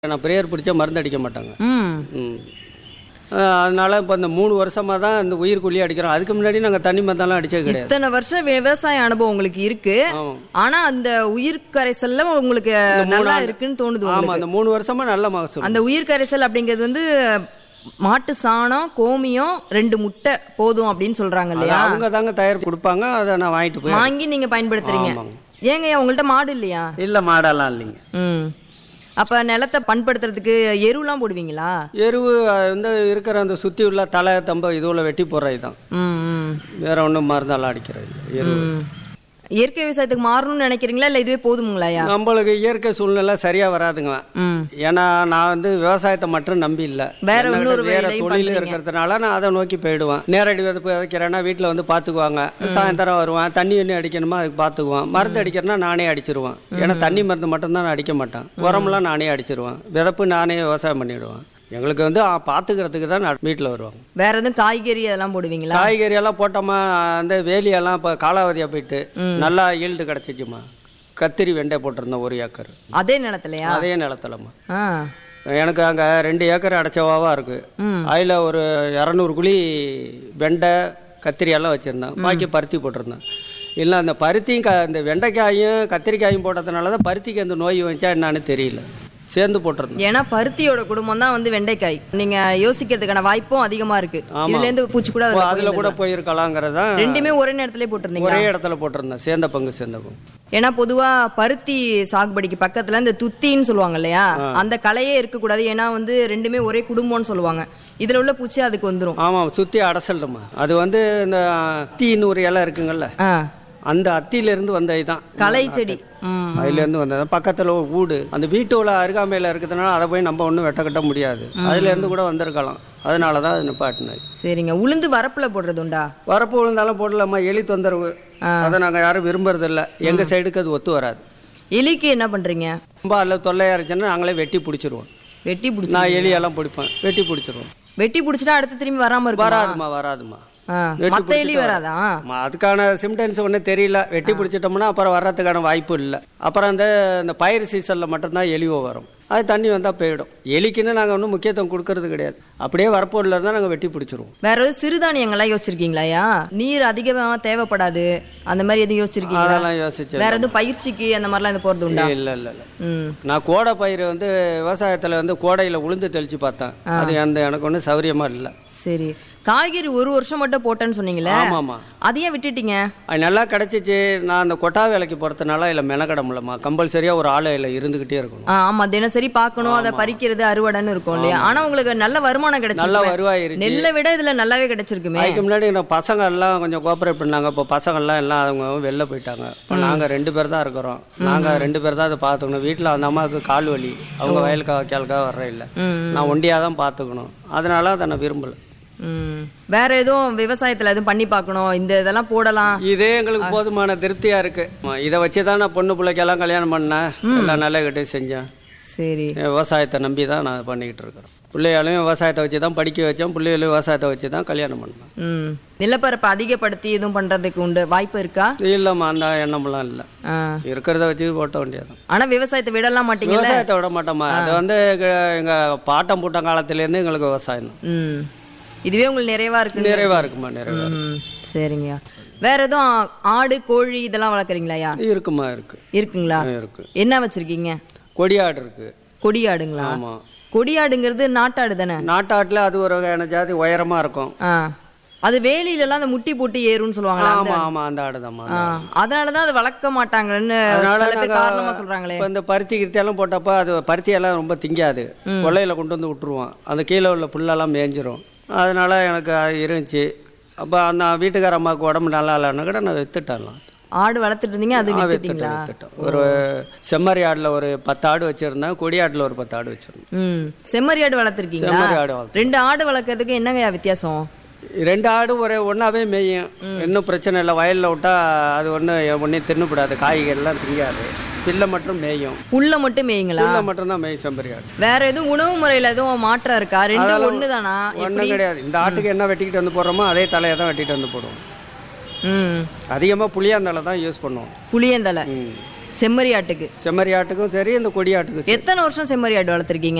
நான் பிரேயர் பிடிச்சா மருந்து அடிக்க மாட்டாங்க ம் ம் அஹ் அதனால இப்போ இந்த மூணு வருஷமாக தான் இந்த உயிர்கொல்லி அடிக்கிறோம் அதுக்கு முன்னாடி நாங்கள் தண்ணி மருந்தெல்லாம் அடிச்சது கிடையாது இத்தனை வருஷம் விவசாய அனுபவம் உங்களுக்கு இருக்கு ஆமாம் ஆனா அந்த உயிர் கரைசல்ல உங்களுக்கு நல்லா இருக்குன்னு தோணுது ஆமாம் உங்களுக்கு அந்த மூணு வருஷமா நல்ல மகசூல் அந்த உயிர் கரைசல் அப்படிங்கிறது வந்து மாட்டு சாணம் கோமியம் ரெண்டு முட்டை போதும் அப்படின்னு சொல்றாங்க அது இல்லையா அவங்க தாங்க தயார் கொடுப்பாங்க அதை நான் வாங்கிட்டு போய் வாங்கி நீங்க பயன்படுத்துறீங்க ஆமாங்க. ஏங்க உங்கள்ட்ட மாடு இல்லையா இல்லை மாடெல்லாம் இல்லைங்க ம் அப்ப நிலத்தை பண்படுத்துறதுக்கு எருலாம் போடுவீங்களா எருவு அது வந்து இருக்கிற அந்த சுற்றி உள்ள தலை தம்ப இதுவில் வெட்டி போடுறது தான் ம் ம் வேற ஒன்றும் மருந்தெல்லாம் அடிக்கிறது இல்லை. எருவு ம். இயற்கை விவசாயத்துக்கு மாறணும்னு நினைக்கிறீங்களா இல்ல இதுவே போதுமுங்களாயா நம்மளுக்கு இயற்கை சூழ்நிலை சரியா வராதுங்க ம் ஏன்னா நான் வந்து விவசாயத்தை மட்டும் நம்பி இல்லை வேற என்னோட இன்னொரு வேற வேலையும் தொழில் பண்றீங்க. இருக்கிறதுனால நான் அதை நோக்கி போயிடுவேன் நேரடி விதப்பு விதைக்கிறேன்னா வீட்டில் வந்து பார்த்துக்குவாங்க சாயந்தரம் வருவேன் தண்ணி எண்ணி அடிக்கணுமா அதுக்கு பார்த்துக்குவேன் மருந்து அடிக்கிறேன்னா நானே அடிச்சிருவேன் ஏன்னா தண்ணி மருந்து மட்டும்தான் நான் அடிக்க மாட்டேன் உரமெல்லாம் நானே அடிச்சிருவேன் விதப்பு நானே விவசாயம் பண்ணிடுவேன் எங்களுக்கு வந்து ஆ, பார்த்துக்கிறதுக்கு தான் வீட்டில் வருவாங்க வேற எதுவும் காய்கறி அதெல்லாம் போடுவீங்களா காய்கறி எல்லாம் போட்டோமா அந்த வேலியெல்லாம் இப்போ காலாவதியாக போயிட்டு நல்லா ஈல்டு கிடச்சிச்சுமா கத்திரி வெண்டை போட்டிருந்தேன் ஒரு ஏக்கர் அதே நிலத்துலயா அதே நிலத்துலம்மா ஆ எனக்கு அங்கே ரெண்டு ஏக்கர் அடைச்சவாவாக இருக்கு ம். அதில் ஒரு இரநூறு குழி வெண்டை கத்திரி எல்லாம் வச்சுருந்தேன் பாக்கி பருத்தி போட்டிருந்தேன் இல்லை அந்த பருத்தியும் க இந்த வெண்டைக்காயும் கத்திரிக்காயும் போட்டதுனால தான் பருத்திக்கு அந்த நோய் வந்துச்சா என்னன்னு தெரியல சேர்ந்து போட்டிருந்தேன் ஏன்னா பருத்தியோட குடும்பம் தான் வந்து வெண்டைக்காய் நீங்க யோசிக்கிறதுக்கான வாய்ப்பும் அதிகமா இருக்கு ஆமா. இதுல இருந்து பூச்சி கூட அதுல அதில் கூட போயிருந்திருக்கலாம். போயிருக்கலாங்கிறது தான் ரெண்டுமே ஒரே நேரத்திலே போட்டிருந்தீங்க ஒரே இடத்துல போட்டிருந்தேன் சேர்ந்த பங்கு சேர்ந்த பங்கு ஏன்னா பொதுவா பருத்தி சாகுபடிக்கு பக்கத்துல இந்த துத்தின்னு சொல்லுவாங்க இல்லையா அந்த கலையே இருக்க கூடாது ஏன்னா வந்து ரெண்டுமே ஒரே குடும்பம்னு சொல்லுவாங்க இதுல உள்ள பூச்சி அதுக்கு வந்துரும் ஆமாம் சுற்றி அடசல்டுமா அது வந்து இந்த அத்தின்னு ஒரு இலை இருக்குங்கல்ல ஆ அந்த அத்தியிலேருந்து வந்தது தான் களை செடி ம் அதுலேருந்து வந்தது பக்கத்தில் ஒரு வீடு அந்த வீட்டோட அருகாமையில் இருக்கிறதுனால அதை போய் நம்ம ஒன்றும் வெட்ட கட்ட முடியாது அதுலேருந்து கூட வந்திருக்கலாம் அதனால தான் அது நிப்பாட்டினது சரிங்க உளுந்து வரப்புல போடுறது உண்டா வரப்பு விழுந்தாலும் போடலாமா எலி தொந்தரவு அதை நாங்கள் யாரும் விரும்புறதில்ல எங்கள் சைடுக்கு அது ஒத்து வராது எலிக்கு என்ன பண்றீங்க ரொம்ப அதில் தொல்லையாக இருந்துச்சுன்னா நாங்களே வெட்டி பிடிச்சிருவோம் வெட்டி பிடிச்சி நான் எலியெல்லாம் பிடிப்பேன் வெட்டி பிடிச்சிருவோம் வெட்டி பிடிச்சிட்டா அடுத்து திரும்பி வராம இருக்கும் வராதுமா வராதுமா வெட்டி மத்த எலி பிடிச்சிட்டு வராதா ஆமா, அதுக்கான சிம்டன்ஸ் ஒன்றும் தெரியல வெட்டி பிடிச்சிட்டோம்னா அப்புறம் வர்றதுக்கான வாய்ப்பு இல்லை அப்புறம் அந்த இந்த பயிர் சீசனில் மட்டும்தான் எலிவோ வரும் அது தண்ணி வந்தால் போயிடும் எலிக்குன்னு நாங்கள் ஒன்றும் முக்கியத்துவம் கொடுக்கறது கிடையாது அப்படியே வரப்போடில் இருந்தால் நாங்கள் வெட்டி பிடிச்சிருவோம் வேற எதுவும் சிறுதானியங்கள்லாம் யோசிச்சிருக்கீங்களாயா நீர் அதிகமா தேவைப்படாது அந்த மாதிரி எதுவும் யோசிச்சிருக்கீங்களா அதெல்லாம் யோசிச்சு வேற எதுவும் பயிற்சிக்கு அந்த மாதிரிலாம் எதுவும் போறது உண்டா இல்லை இல்லை இல்லை ம் நான் கோடை பயிர் வந்து விவசாயத்தில் வந்து கோடையில் உளுந்து தெளித்து பார்த்தேன் அது அந்த எனக்கு ஒன்றும் சௌரியமாக இல்லை சரி காய்கறி ஒரு வருஷம் மட்டும் போட்டேன்னு சொன்னீங்களே ஆமாம்மா அதை ஏன் விட்டுட்டீங்க அது நல்லா கிடச்சிச்சு நான் அந்த கொட்டா வேலைக்கு போகிறதுனால இல்லை மெனக்கட முடியலம்மா கம்பல்சரியாக ஒரு ஆள் இல்லை இருந்துக்கிட்டே இருக்கணும் ஆ, ஆமா தினசரி பார்க்கணும் அதை பறிக்கிறது அறுவடைன்னு இருக்கும் இல்லையா ஆனா உங்களுக்கு நல்ல வருமானம் நல்ல கிடைச்சிருக்கு வருவாய் இருந்துச்சு நெல்லை விட இதுல நல்லாவே கிடைச்சிருக்குமே அதுக்கு முன்னாடி நான் பசங்க எல்லாம் கொஞ்சம் கோஆப்ரேட் பண்ணாங்க இப்போ பசங்கள்லாம் எல்லாம் அவங்க வெளில போயிட்டாங்க இப்போ நாங்கள் ரெண்டு பேர் தான் இருக்கிறோம் நாங்கள் ரெண்டு பேர் தான் அதை பார்த்துக்கணும் வீட்டில் அந்த அம்மாவுக்கு கால் வலி அவங்க வயலுக்கா வைக்காலுக்கா வர்ற இல்லை ம் நான் ஒண்டியாக தான் பார்த்துக்கணும் அதனால அதை நான் விரும்பலை ம் வேற எதுவும் விவசாயத்துல எதுவும் பண்ணி பார்க்கணும் இந்த இதெல்லாம் போடலாம் இதே எங்களுக்கு போதுமான திருப்தியாக இருக்கு இதை வச்சு தான் நான் பொண்ணு பிள்ளைக்கெல்லாம் கல்யாணம் பண்ணேன் எல்லாம் நல்ல கிட்டே செஞ்சேன் சரி என் விவசாயத்தை நம்பி தான் நான் பண்ணிக்கிட்டு இருக்கிறேன் பிள்ளைகளையும் விவசாயத்தை வச்சு தான் படிக்க வச்சேன் பிள்ளைகளையும் விவசாயத்தை வச்சு தான் கல்யாணம் பண்ணேன் ம் நிலப்பரப்பை அதிகப்படுத்தி எதுவும் பண்றதுக்கு உண்டு வாய்ப்பு இருக்கா இல்லைம்மா அந்த எண்ணமெல்லாம் இல்லை ஆ. இருக்கிறத வச்சு போட்ட வேண்டியது ஆனா விவசாயத்தை விடலாம் மாட்டீங்கல்ல விவசாயத்தை விட மாட்டோமா அது வந்து எங்க- எங்க பாட்டம் பூட்டம் காலத்திலேருந்து எங்களுக்கு விவசாயம் தான் ம் இதுவே உங்களுக்கு நிறைவா இருக்கு நிறைவா இருக்குமா நிறைவா ம் சரிங்கய்யா வேற எதுவும் ஆடு கோழி இதெல்லாம் வளர்க்குறீங்களாயா இருக்குமா இருக்கு இருக்குங்களா ஆ, இருக்கு என்ன வச்சிருக்கீங்க கொடியாடு இருக்கு கொடியாடுங்களா ஆமா கொடியாடுங்கிறது நாட்டாடு தானே நாட்டாட்டுல அது ஒரு வகையான ஜாதி உயரமா இருக்கும் ஆ அது வேலியிலலாம் அந்த முட்டி போட்டு ஏறும்னு சொல்லுவாங்களா ஆமா ஆமா அந்த ஆடுதாம்மா ஆ, அதனாலதான் அது வளர்க்க மாட்டாங்கன்னு அதனால சில பேர் நாங்க காரணமா சொல்றாங்களே இப்ப இந்த பருத்தி கிருத்தி எல்லாம் போட்டப்ப அது பருத்தி எல்லாம் ரொம்ப திங்காது கொள்ளையில கொண்டு வந்து விட்டுருவோம் அந்த கீழே உள்ள புல்லெல்லாம் மேய்ஞ்சிரும் அதனால எனக்கு அது இருந்துச்சு அப்போ அந்த வீட்டுக்கார அம்மாவுக்கு உடம்பு நல்லா இல்லைன்னா கூட நான் வித்துட்டேன்லாம் ஆடு வளர்த்துட்டு இருந்தீங்க அது ஆ, வித்துட்டீங்களா வித்துட்டேன், வித்துட்டேன். ஒரு செம்மறி ஆடுல ஒரு பத்து ஆடு வச்சிருந்தேன் கொடி ஆடுல ஒரு பத்து ஆடு வச்சிருந்தேன் ம் செம்மறி ஆடு வளர்த்துருக்கீங்களா செம்மறி ஆடு வளர்த்தேன். ரெண்டு ஆடு வளர்க்கறதுக்கு என்னங்கய்யா வித்தியாசம் ரெண்டு ஆடு ஒரே ஒன்றாவே மேயும் இன்னும் பிரச்சனை இல்லை வயலில் விட்டா அது ஒன்றும் ஒன்றையும் தின்னுப்படாது காய்கறிலாம் திங்காது பிள்ளை மட்டும் மேயும் புல்ல மட்டும் மேய்ங்களா பிள்ளை மட்டும் தான் மேயும் செம்பரி ஆடு வேற எதுவும் உணவு முறையில எதுவும் மாற்றம் இருக்கா ரெண்டும் ஒண்ணுதானா ஒன்றும் கிடையாது இந்த ஆட்டுக்கு என்ன வெட்டிக்கிட்டு வந்து போடுறோமோ அதே தலையை தான் வெட்டிட்டு வந்து போடுவோம் ம் அதிகமாக புளியாந்தலை தான் யூஸ் பண்ணுவோம் புளியந்தலை ம் செம்மறி ஆட்டுக்கு செம்மறி ஆட்டுக்கும் சரி இந்த கொடி ஆட்டுக்கும் சரி எத்தனை வருஷம் செம்மறி ஆடு வளர்த்துருக்கீங்க